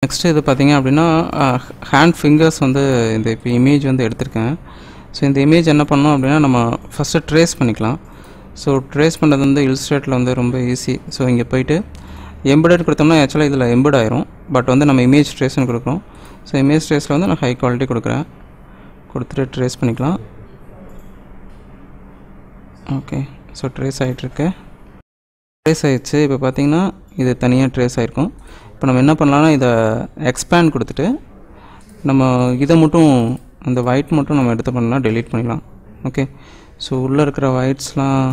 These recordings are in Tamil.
நெக்ஸ்ட் இது பார்த்தீங்க அப்படின்னா ஹேண்ட் ஃபிங்கர்ஸ் வந்து இந்த இப்போ இமேஜ் வந்து எடுத்திருக்கேன் ஸோ இந்த இமேஜ் என்ன பண்ணோம் அப்படின்னா நம்ம ஃபஸ்ட்டு ட்ரேஸ் பண்ணிக்கலாம் ஸோ ட்ரேஸ் பண்ணுறது வந்து இல்ஸ்ட்ரேட்டில் வந்து ரொம்ப ஈஸி ஸோ இங்கே போயிட்டு எம்பெடட் கொடுத்தோம்னா ஆக்சுவலாக இதில் எம்பெட் ஆயிரும் பட் வந்து நம்ம இமேஜ் ட்ரேஸ்னு கொடுக்குறோம் ஸோ இமேஜ் ட்ரேஸில் வந்து நான் ஹை குவாலிட்டி கொடுக்குறேன் கொடுத்துட்டு ட்ரேஸ் பண்ணிக்கலாம் ஓகே ஸோ ட்ரேஸ் ஆகிட்டுருக்கு ட்ரேஸ் ஆயிடுச்சு இப்போ பார்த்தீங்கன்னா இது தனியாக ட்ரேஸ் ஆகிருக்கும் இப்போ நம்ம என்ன பண்ணலாம்னா இதை எக்ஸ்பேண்ட் கொடுத்துட்டு நம்ம இதை மட்டும் அந்த ஒயிட் மட்டும் நம்ம எடுத்து பண்ணலாம் delete பண்ணிடலாம் ஓகே ஸோ உள்ளே இருக்கிற ஒயிட்ஸ்லாம்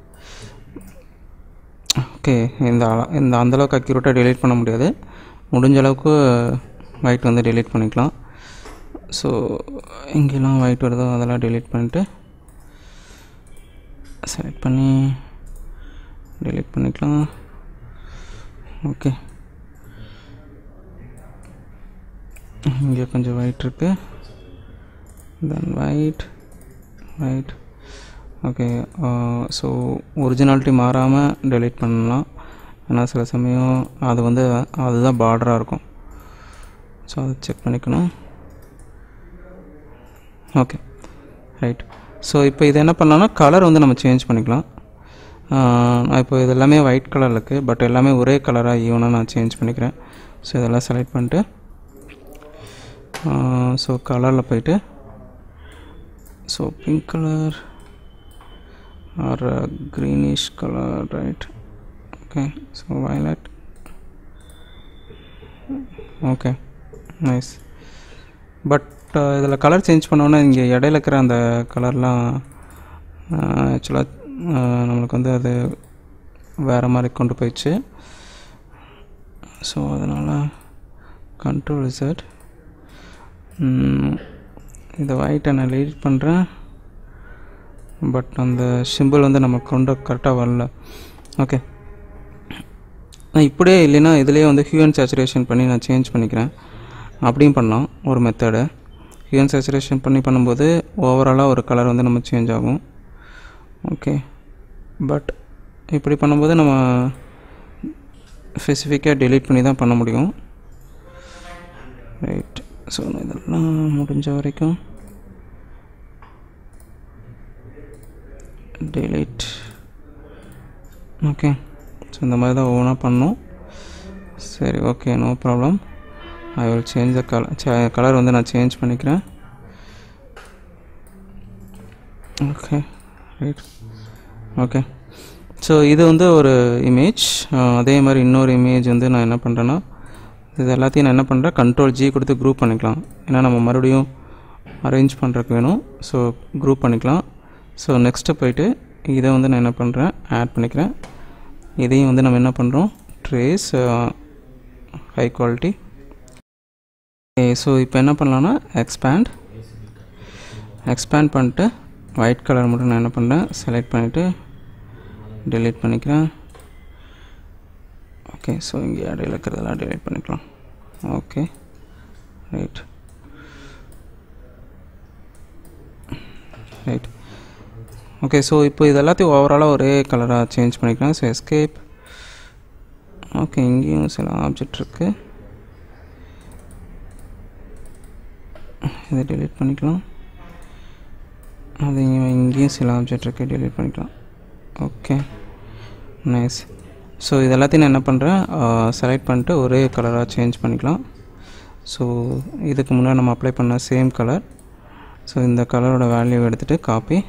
ஓகே இந்த அள- இந்த அந்தளவுக்கு அக்யூரேட்டாக delete பண்ண முடியாது முடிஞ்ச அளவுக்கு ஒயிட் வந்து delete பண்ணிக்கலாம் ஸோ எங்கெல்லாம் ஒயிட் வருதோ அதெல்லாம் delete பண்ணிட்டு செலக்ட் பண்ணி delete பண்ணிக்கலாம் ஓகே இங்கே கொஞ்சம் ஒயிட் இருக்கு then white white okay so originality மாறாமல் delete பண்ணலாம் ஏன்னா சில சமயம் அது வந்து அதுதான் பார்டராக இருக்கும் ஸோ அதை செக் பண்ணிக்கணும் ஓகே ரைட் ஸோ இப்போ இது என்ன பண்ணலாம்னா கலர் வந்து நம்ம சேஞ்ச் பண்ணிக்கலாம் ஆஹ் நான் இப்போ இது எல்லாமே ஒயிட் கலர் இருக்குது பட் எல்லாமே ஒரே கலராக ஈவனாக நான் சேஞ்ச் பண்ணிக்கிறேன் ஸோ இதெல்லாம் செலக்ட் பண்ணிட்டு ஸோ கலரில் போயிட்டு so pink colour or greenish colour right okay so violet okay nice but இதில் கலர் சேஞ்ச் பண்ணோன்னே இங்கே இடையில இருக்கிற அந்த கலர்லாம் ஆக்சுவலாக நம்மளுக்கு வந்து அது வேறு மாதிரி கொண்டு போயிடுச்சு ஸோ அதனால் கண்ட்ரோல் ரிசர்ட் இதை ஒயிட்டை நான் லீட் பண்ணுறேன் பட் அந்த சிம்பிள் வந்து நம்ம கொண்டு கரெக்டாக வரல ஓகே நான் இப்படியே இல்லைன்னா இதுலேயே வந்து ஹியூ அண்ட் சேச்சுரேஷன் பண்ணி நான் சேஞ்ச் பண்ணிக்கிறேன் அப்படியும் பண்ணலாம் ஒரு மெத்தடு ஹியூ அண்ட் சேச்சுரேஷன் பண்ணி பண்ணும்போது ஓவராலாக ஒரு கலர் வந்து நம்ம சேஞ்ச் ஆகும் ஓகே பட் இப்படி பண்ணும்போது நம்ம ஸ்பெசிஃபிக்காக delete பண்ணி தான் பண்ண முடியும் ரைட் ஸோ இதெல்லாம் முடிஞ்ச வரைக்கும் delete ஓகே ஸோ இந்த மாதிரி தான் ஒவ்வொன்றா பண்ணணும் சரி okay no problem I will change the colour colour வந்து நான் சேஞ்ச் பண்ணிக்கிறேன் ஓகே ரைட் ஓகே ஸோ இது வந்து ஒரு இமேஜ் அதே மாதிரி இன்னொரு இமேஜ் வந்து நான் என்ன பண்ணுறேன்னா இது எல்லாத்தையும் நான் என்ன பண்ணுறேன் கண்ட்ரோல் ஜி கொடுத்து குரூப் பண்ணிக்கலாம் ஏன்னா நம்ம மறுபடியும் அரேஞ்ச் பண்ணுறதுக்கு வேணும் ஸோ குரூப் பண்ணிக்கலாம் ஸோ நெக்ஸ்ட்டு போயிட்டு இதை வந்து நான் என்ன பண்ணுறேன் ஆட் பண்ணிக்கிறேன் இதையும் வந்து நம்ம என்ன பண்ணுறோம் ட்ரேஸ் ஹை குவாலிட்டி ஸோ இப்போ என்ன பண்ணலான்னா எக்ஸ்பேண்ட் எக்ஸ்பேண்ட் பண்ணிட்டு ஒயிட் கலர் மட்டும் நான் என்ன பண்ணுறேன் செலக்ட் பண்ணிவிட்டு delete பண்ணிக்கிறேன் ஓகே ஸோ இங்கே இடையில இருக்கிறதெல்லாம் delete பண்ணிக்கலாம் okay right right okay so இப்போ இது எல்லாத்தையும் ஓவராலாக ஒரே கலராக சேஞ்ச் பண்ணிக்கலாம் ஸோ எஸ்கேப் ஓகே இங்கேயும் சில ஆப்ஜெக்ட் இருக்குது இதை delete பண்ணிக்கலாம் அது இங்க- இங்கேயும் சில ஆப்ஜெக்ட் இருக்குது delete பண்ணிக்கலாம் ஓகே நைஸ் ஸோ இது எல்லாத்தையும் நான் என்ன பண்ணுறேன் செலக்ட் பண்ணிட்டு ஒரே கலராக சேஞ்ச் பண்ணிக்கலாம் ஸோ இதுக்கு முன்னாடி நம்ம அப்ளை பண்ண சேம் கலர் ஸோ இந்த கலரோட வேல்யூ எடுத்துகிட்டு காப்பி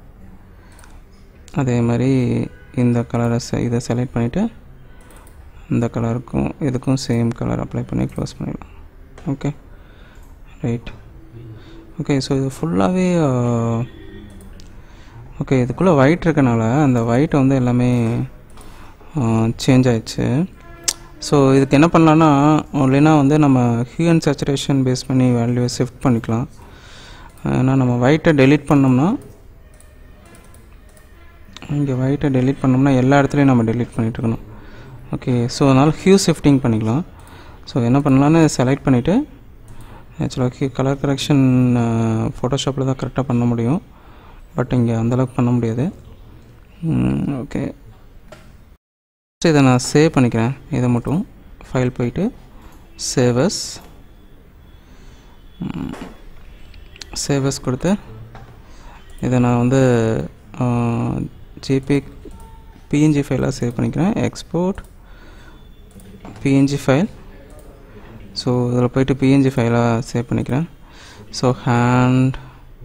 அதே மாதிரி இந்த கலரை செ இதை செலக்ட் பண்ணிவிட்டு இந்த கலருக்கும் இதுக்கும் சேம் கலர் அப்ளை பண்ணி க்ளோஸ் பண்ணிடலாம் ஓகே ரைட் ஓகே ஸோ இது ஃபுல்லாகவே ஓகே இதுக்குள்ளே ஒயிட் இருக்கனால அந்த ஒயிட் வந்து எல்லாமே சேஞ்ச் ஆயிடுச்சு ஸோ இதுக்கு என்ன பண்ணலான்னா இல்லைன்னா வந்து நம்ம ஹியூ அண்ட் சேச்சுரேஷன் பேஸ் பண்ணி வேல்யூவை ஷிஃப்ட் பண்ணிக்கலாம் ஏன்னா நம்ம ஒயிட்டை delete பண்ணோம்னா இங்கே ஒயிட்டை delete பண்ணோம்னா எல்லா இடத்துலையும் நம்ம delete பண்ணிட்டு இருக்கணும் ஓகே ஸோ அதனால் ஹியூ ஷிஃப்டிங் பண்ணிக்கலாம் ஸோ என்ன பண்ணலான்னு செலக்ட் பண்ணிவிட்டு ஆக்சுவலாக கலர் கரெக்ஷன் ஃபோட்டோஷாப்பில் தான் கரெக்டாக பண்ண முடியும் பட் இங்கே அந்தளவுக்கு பண்ண முடியாது ஓகே இதை நான் சேவ் பண்ணிக்கிறேன் இதை மட்டும் ஃபைல் போயிட்டு சேவஸ் சேவஸ் கொடுத்து இதை நான் வந்து ஜிபி பிஎன்ஜி ஃபைலாக சேவ் பண்ணிக்கிறேன் எக்ஸ்போர்ட் பிஎன்ஜி ஃபைல் ஸோ இதில் போயிட்டு பிஎன்ஜி ஃபைலாக சேவ் பண்ணிக்கிறேன் ஸோ ஹேண்ட்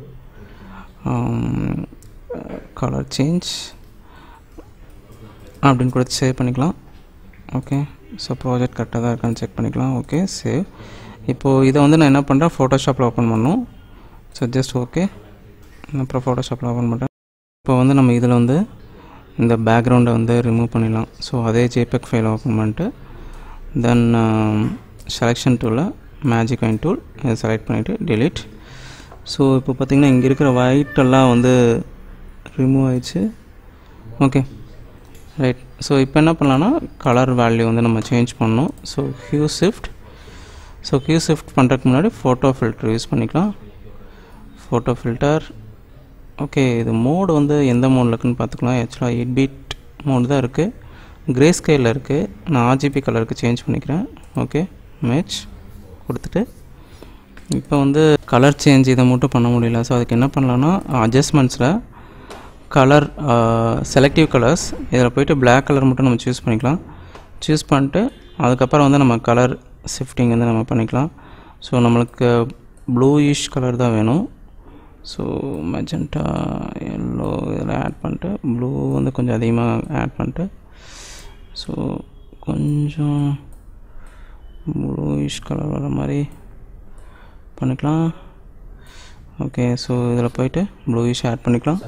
கலர் சேஞ்ச் அப்படின்னு கொடுத்து சேவ் பண்ணிக்கலாம் ஓகே ஸோ ப்ராஜெக்ட் கரெக்டாக தான் இருக்கான்னு செக் பண்ணிக்கலாம் ஓகே சேவ் இப்போது இதை வந்து நான் என்ன பண்ணுறேன் ஃபோட்டோஷாப்பில் ஓப்பன் பண்ணணும் ஸோ ஜஸ்ட் ஓகே அப்புறம் ஃபோட்டோஷாப்பில் ஓப்பன் பண்ணுறேன் இப்போ வந்து நம்ம இதில் வந்து இந்த பேக்ரவுண்டை வந்து ரிமூவ் பண்ணிடலாம் ஸோ அதே ஜேபெக் ஃபைலை ஓப்பன் பண்ணிட்டு தென் செலெக்ஷன் டூலில் மேஜிக் வைன் டூல் இதை செலக்ட் பண்ணிவிட்டு delete ஸோ இப்போ பார்த்திங்கன்னா இங்கே இருக்கிற white எல்லாம் வந்து ரிமூவ் ஆயிடுச்சு ஓகே ரைட் ஸோ இப்போ என்ன பண்ணலான்னா கலர் வேல்யூ வந்து நம்ம சேஞ்ச் பண்ணணும் so hue shift so hue shift பண்ணுறதுக்கு முன்னாடி ஃபோட்டோ ஃபில்டர் யூஸ் பண்ணிக்கலாம் ஃபோட்டோ ஃபில்டர் ஓகே இது மோடு வந்து எந்த மோடில் இருக்குன்னு பார்த்துக்கலாம் ஆக்சுவலாக எயிட் பீட் மோடு தான் இருக்குது கிரே ஸ்கேலில் இருக்குது நான் ஆர்ஜிபி கலருக்கு சேஞ்ச் பண்ணிக்கிறேன் ஓகே மேட்ச் கொடுத்துட்டு இப்போ வந்து கலர் சேஞ்ச் இதை மட்டும் பண்ண முடியல ஸோ அதுக்கு என்ன பண்ணலான்னா அட்ஜஸ்ட்மெண்ட்ஸில் கலர் செலக்டிவ் கலர்ஸ் இதில் போயிட்டு Black கலர் மட்டும் நம்ம சூஸ் பண்ணிக்கலாம் சூஸ் பண்ணிட்டு அதுக்கப்புறம் வந்து நம்ம கலர் ஷிஃப்டிங் வந்து நம்ம பண்ணிக்கலாம் ஸோ நம்மளுக்கு ப்ளூயிஷ் கலர் தான் வேணும் ஸோ மெஜெண்டா எல்லோ இதில் ஆட் பண்ணிட்டு ப்ளூ வந்து கொஞ்சம் அதிகமாக ஆட் பண்ணிட்டு ஸோ கொஞ்சம் ப்ளூயிஷ் கலர் வர மாதிரி பண்ணிக்கலாம் ஓகே ஸோ இதில் போயிட்டு ப்ளூயிஷ் ஆட் பண்ணிக்கலாம்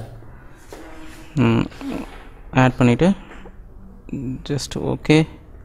ஆட் பண்ணிவிட்டு ஜஸ்ட் ஓகே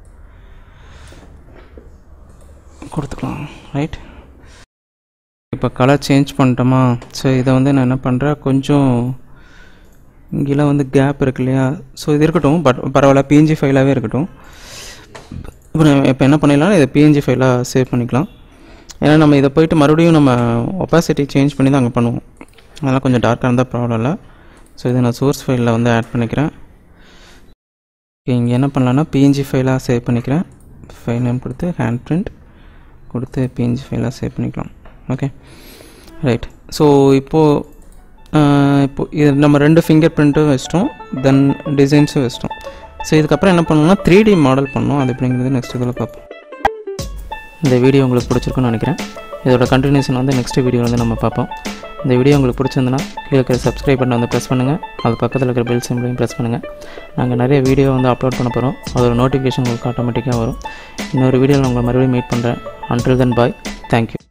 கொடுத்துக்கலாம் ரைட் இப்போ கலர் சேஞ்ச் பண்ணிட்டோமா ஸோ இதை வந்து நான் என்ன பண்ணுறேன் கொஞ்சம் இங்கெல்லாம் வந்து கேப் இருக்கு இல்லையா ஸோ இது இருக்கட்டும் பட் பரவாயில்ல பிஎன்ஜி ஃபைலாகவே இருக்கட்டும் இப்போ நான் இப்போ என்ன பண்ணிடலாம் இதை பிஎன்ஜி ஃபைலாக சேவ் பண்ணிக்கலாம் ஏன்னா நம்ம இதை போயிட்டு மறுபடியும் நம்ம ஒப்பாசிட்டி சேஞ்ச் பண்ணி தான் அங்கே பண்ணுவோம் அதெல்லாம் கொஞ்சம் டார்க்காக இருந்தால் ப்ராப்ளம் இல்லை ஸோ இதை நான் சோர்ஸ் ஃபைலில் வந்து ஆட் பண்ணிக்கிறேன் ஓகே இங்கே என்ன பண்ணலான்னா பிஎன்ஜி ஃபைலாக சேவ் பண்ணிக்கிறேன் ஃபைல் நேம் கொடுத்து ஹேண்ட் பிரிண்ட் கொடுத்து பிஎன்ஜி ஃபைலாக சேவ் பண்ணிக்கலாம் ஓகே ரைட் ஸோ இப்போது இப்போ இது நம்ம ரெண்டு ஃபிங்கர் பிரிண்ட்டும் வச்சிட்டோம் தென் டிசைன்ஸும் வச்சிட்டோம் ஸோ இதுக்கப்புறம் என்ன பண்ணணும்னா த்ரீ டி மாடல் பண்ணோம் அது எப்படிங்கிறது நெக்ஸ்ட் இதில் பார்ப்போம் இந்த வீடியோ உங்களுக்கு பிடிச்சிருக்குன்னு நினைக்கிறேன் இதோட கண்டினியூஷன் வந்து நெக்ஸ்ட் வீடியோ வந்து நம்ம பார்ப்போம் இந்த வீடியோ உங்களுக்கு பிடிச்சிருந்துன்னா கீழே இருக்கிற சப்ஸ்கிரைப் பட்டன் வந்து ப்ரெஸ் பண்ணுங்கள் அது பக்கத்தில் இருக்கிற பெல் சிம்பிளையும் ப்ரெஸ் பண்ணுங்கள் நாங்கள் நிறைய வீடியோ வந்து அப்லோட் பண்ண போகிறோம் அதோட நோட்டிஃபிகேஷன் உங்களுக்கு ஆட்டோமேட்டிக்காக வரும் இன்னொரு வீடியோவில் உங்களை மறுபடியும் மீட் பண்ணுறேன் அன்டில் தென் பாய் தேங்க்யூ